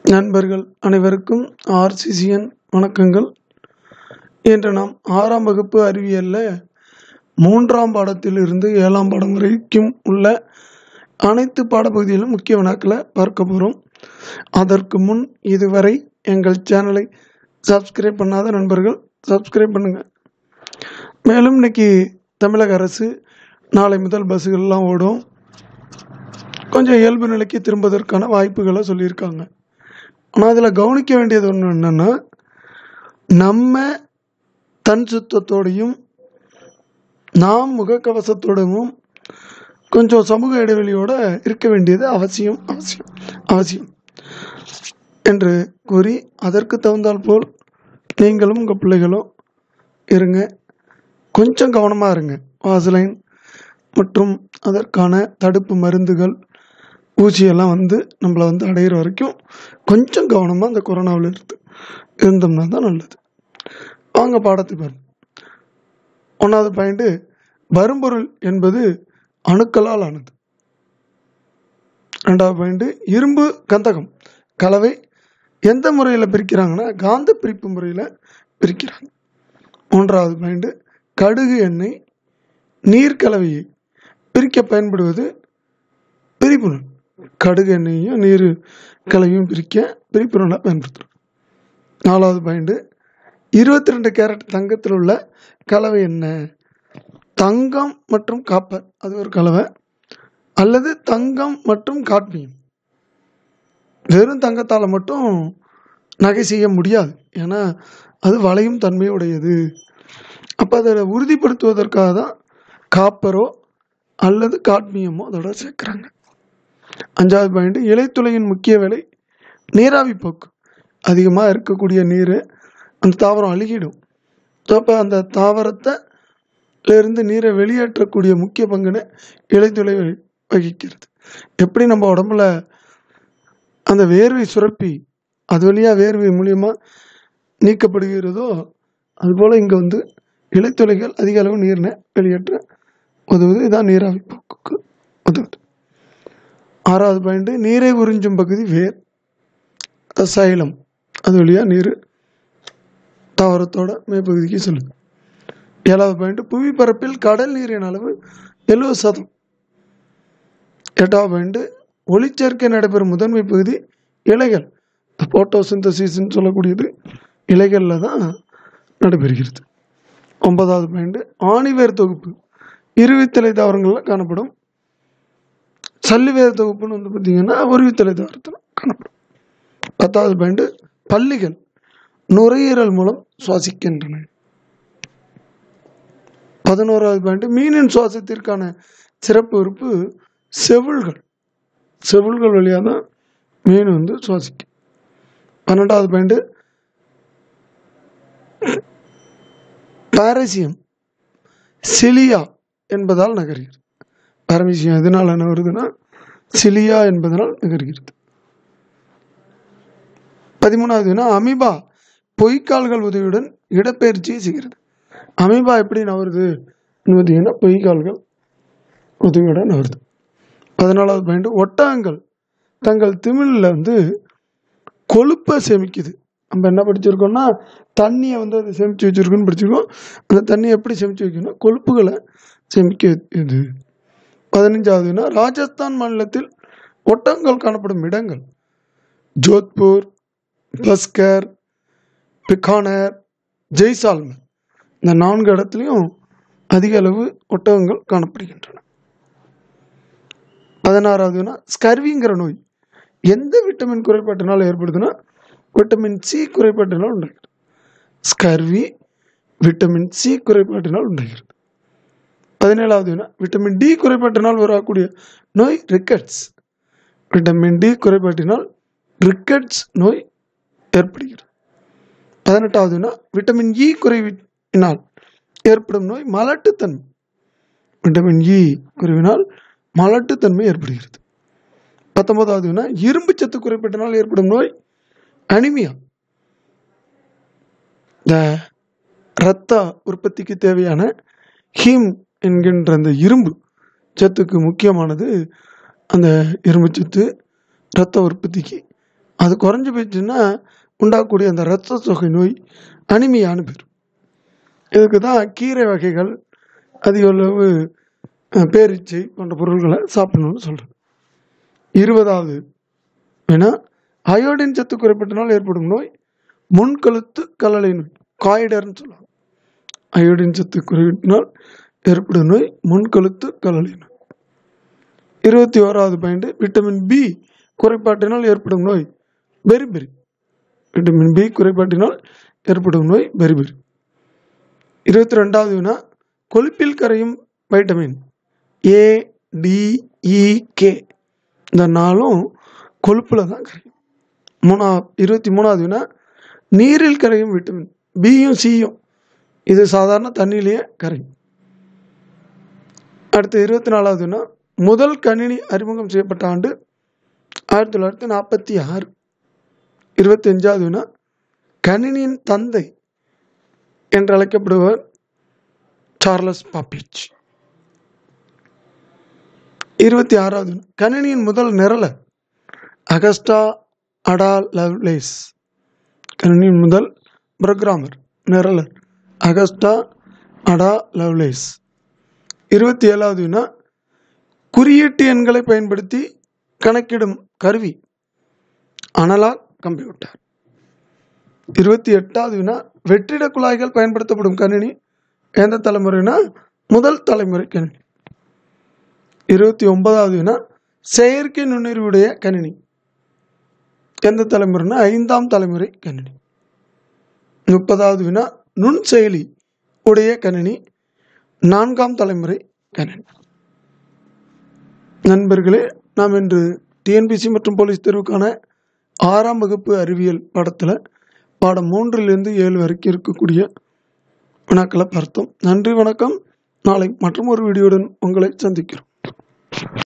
நண்பர்கள் அனைவருக்கும் ஆர்சிசிஎன் வணக்கங்கள் இன்று நாம் ஆறாம் வகுப்பு அறிவியலில் மூன்றாம் பாடத்தில் இருந்து ஏழாம் பாடம் வரைக்கும் உள்ள அனைத்து பாடப்பகுதியிலும் முக்கிய வினாக்களை பார்க்க போகிறோம் அதற்கு முன் இதுவரை எங்கள் சேனலை சப்ஸ்கிரைப் பண்ணாத நண்பர்கள் சப்ஸ்கிரைப் பண்ணுங்கள் மேலும் இன்னைக்கு தமிழக அரசு நாளை முதல் பஸ்ஸுகள்லாம் ஓடும் கொஞ்சம் இயல்பு நிலைக்கு திரும்புவதற்கான வாய்ப்புகளை சொல்லியிருக்காங்க ஆனால் அதில் கவனிக்க வேண்டியது ஒன்று என்னென்னா நம்ம தன் சுத்தத்தோடையும் நாம் முகக்கவசத்தோடவும் கொஞ்சம் சமூக இடைவெளியோட இருக்க வேண்டியது அவசியம் அவசியம் அவசியம் என்று கூறி அதற்கு தகுந்தால் போல் நீங்களும் உங்கள் பிள்ளைகளும் இருங்க கொஞ்சம் கவனமாக இருங்க வாசலைன் மற்றும் அதற்கான தடுப்பு மருந்துகள் ஊசியெல்லாம் வந்து நம்மளை வந்து அடையிற வரைக்கும் கொஞ்சம் கவனமாக அந்த கொரோனாவில் இருந்து இருந்தோம்னா தான் நல்லது வாங்க பாடத்துக்கு பாருங்க ஒன்றாவது பாயிண்ட்டு வரும்பொருள் என்பது அணுக்களால் ஆனது ரெண்டாவது பாயிண்ட்டு இரும்பு கந்தகம் கலவை எந்த முறையில் பிரிக்கிறாங்கன்னா காந்த பிரிப்பு முறையில் பிரிக்கிறாங்க மூன்றாவது பாயிண்ட்டு கடுகு எண்ணெய் நீர் கலவையை பிரிக்க பயன்படுவது பிரிப்புணர் கடுகு எண்ணெயையும் நீர் கலவையும் பிரிக்க பிரிப்புணரை பயன்படுத்துகிறோம் நாலாவது பாயிண்ட்டு இருபத்தி ரெண்டு கேரட் தங்கத்தில் உள்ள கலவை என்ன தங்கம் மற்றும் காப்பர் அது ஒரு கலவை அல்லது தங்கம் மற்றும் காட்மியம் வெறும் தங்கத்தால் மட்டும் நகை செய்ய முடியாது ஏன்னா அது வளையும் தன்மையுடையது அப்போ அதை உறுதிப்படுத்துவதற்காக தான் காப்பரோ அல்லது காட்மியமோ அதோட சேர்க்குறாங்க அஞ்சாவது பாயிண்ட் இலைத்துளையின் முக்கிய வேலை நீராவி போக்கு அதிகமாக இருக்கக்கூடிய நீர் அந்த தாவரம் அழுகிடும் அப்போ அந்த தாவரத்தை இருந்து நீரை வெளியேற்றக்கூடிய முக்கிய பங்குன்னு இலைத்துளை வகிக்கிறது எப்படி நம்ம உடம்புல அந்த வேர்வை சுரப்பி அது வழியாக வேர்வை மூலியமாக நீக்கப்படுகிறதோ அதுபோல் இங்கே வந்து இலைத்துளைகள் அதிக அளவு நீரினை வெளியேற்ற உதவுது இதான் நீராவி போக்குக்கு உதவுது ஆறாவது பாயிண்ட் நீரை உறிஞ்சும் பகுதி வேர் சைலம் அது வழியாக நீர் தாவரத்தோட மேற்பகுதிக்கு செல்லுது ஏழாவது பாயிண்ட் புவி பரப்பில் கடல் நீரின் அளவு எழுபது சதம் எட்டாவது பாயிண்ட் ஒளிச்சேர்க்கை நடைபெறும் முதன்மை பகுதி இலைகள் போட்டோசிந்தசிஸ்ன்னு சொல்லக்கூடியது இலைகளில் தான் நடைபெறுகிறது ஒன்பதாவது பாயிண்ட் ஆணிவேர் தொகுப்பு இருவித்தலை தாவரங்களில் காணப்படும் சல்லிவேர் தொகுப்புன்னு வந்து பார்த்தீங்கன்னா உருவித்தலை தாவரத்தில் காணப்படும் பத்தாவது பாயிண்ட் பள்ளிகள் நுரையீரல் மூலம் சுவாசிக்கின்றன பதினோராவது பாயிண்ட் மீனின் சுவாசத்திற்கான சிறப்பு உறுப்பு செவில்கள் செவில்கள் வழியாக தான் மீன் வந்து சுவாசிக்கும் பன்னெண்டாவது பாயிண்ட் பாரசியம் சிலியா என்பதால் நகர்கிறது பாரமிசியம் எதனால் என்ன வருதுன்னா சிலியா என்பதனால் நகர்கிறது பதிமூணாவதுனா அமீபா பொய்க்கால்கள் உதவியுடன் இடப்பெயர்ச்சியை செய்கிறது அமீபா எப்படி நவருது பார்த்தீங்கன்னா பொய்க்கால்கள் உதவியுடன் நவருது பதினாலாவது பாயிண்ட் ஒட்டகங்கள் தங்கள் திமிழில் வந்து கொழுப்பை சேமிக்குது நம்ம என்ன படிச்சிருக்கோம்னா தண்ணியை வந்து அதை சேமித்து வச்சுருக்கோன்னு படிச்சிருக்கோம் அந்த தண்ணியை எப்படி சேமித்து வைக்கணும் கொழுப்புகளை சேமிக்க இது பதினஞ்சாவதுனா ராஜஸ்தான் மாநிலத்தில் ஒட்டகங்கள் காணப்படும் இடங்கள் ஜோத்பூர் பஸ்கர் பிகானர் ஜெய்சால்மர் இந்த நான்கு இடத்துலையும் அதிக அளவு ஒட்டகங்கள் காணப்படுகின்றன பதினாறாவதுனா ஸ்கர்விங்கிற நோய் எந்த விட்டமின் குறைபாட்டினால் ஏற்படுதுன்னா விட்டமின் சி குறைபாட்டினால் உண்டாகிறது ஸ்கர்வி விட்டமின் சி குறைபாட்டினால் உண்டாகிறது பதினேழாவதுனா விட்டமின் டி குறைபாட்டினால் வரக்கூடிய நோய் ரிக்கட்ஸ் விட்டமின் டி குறைபாட்டினால் ரிக்கட்ஸ் நோய் ஏற்படுகிறது பதினெட்டாவதுனா விட்டமின் இ குறைவினால் ஏற்படும் நோய் மலட்டுத்தன்மை விட்டமின் இ குறைவினால் மலட்டுத்தன்மை ஏற்படுகிறது பத்தொன்பதாவதுனா இரும்பு சத்து குறைபாட்டினால் ஏற்படும் நோய் அனிமியா இந்த இரத்த உற்பத்திக்கு தேவையான ஹீம் என்கின்ற அந்த இரும்பு சத்துக்கு முக்கியமானது அந்த இரும்பு சத்து இரத்த உற்பத்திக்கு அது குறைஞ்சி போயிடுச்சுன்னா உண்டாகக்கூடிய அந்த இரத்த சோகை நோய் அனிமியான்னு பேர் இதுக்கு தான் கீரை வகைகள் அதிக அளவு அஹ், பேரீச்சை போன்ற பொருள்களை சாப்பிடணும்னு சொல்கிறேன் இருபதாவது ஏன்னா அயோடின் சத்து குறைபாட்டினால் ஏற்படும் நோய் முன்கழுத்து கல்லளை நோய் காய்டர்னு சொல்லுவாங்க அயோடின் சத்து குறைபாட்டினால் ஏற்படும் நோய் முன்கழுத்து கல்லளை நோய் இருபத்தி ஓராவது பாயிண்ட் விட்டமின் பி குறைபாட்டினால் ஏற்படும் நோய் பெரிபெரி விட்டமின் பி குறைபாட்டினால் ஏற்படும் நோய் பெரிபெரி இருபத்தி ரெண்டாவது வினா கொழுப்பில் கரையும் vitamin A D E K இந்த நாளும் கொழுப்பில் தான் கரையும் மூணா இருபத்தி மூணாவது வினா நீரில் கரையும் விட்டமின் பியும் சியும் இது சாதாரண தண்ணியிலேயே கரையும் அடுத்து இருபத்தி நாலாவது வினா முதல் கணினி அறிமுகம் செய்யப்பட்ட ஆண்டு ஆயிரத்தி தொள்ளாயிரத்தி நாற்பத்தி ஆறு இருபத்தி அஞ்சாவது வினா கணினியின் தந்தை என்று அழைக்கப்படுவர் சார்லஸ் பாப்பிச் இருபத்தி ஆறாவது வினா, கணினியின் முதல் நிரலர் அகஸ்டா அடா லவ்லேஸ் கணினியின் முதல் புரோகிராமர் நிரலர் அகஸ்டா அடா லவ்லேஸ் இருபத்தி ஏழாவது வினா குறியீட்டு எண்களை பயன்படுத்தி கணக்கிடும் கருவி அனலாக் கம்ப்யூட்டர் இருபத்தி எட்டாவது வினா வெற்றிட குழாய்கள் பயன்படுத்தப்படும் கணினி எந்த தலைமுறைனா முதல் தலைமுறை கணினி இருபத்தி ஒன்பதாவது வினா செயற்கை நுண்ணறிவுடைய கணினி எந்த தலைமுறைனா ஐந்தாம் தலைமுறை கணினி முப்பதாவது வினா நுண் செயலி உடைய கணினி நான்காம் தலைமுறை கணினி நண்பர்களே நாம் இன்று டிஎன்பிசி மற்றும் போலீஸ் தேர்வுக்கான ஆறாம் வகுப்பு அறிவியல் பாடத்தில் பாடம் மூன்றிலிருந்து ஏழு வரைக்கும் இருக்கக்கூடிய வினாக்களை பார்த்தோம் நன்றி வணக்கம் நாளை மற்றும் ஒரு வீடியோடன் உங்களை சந்திக்கிறோம்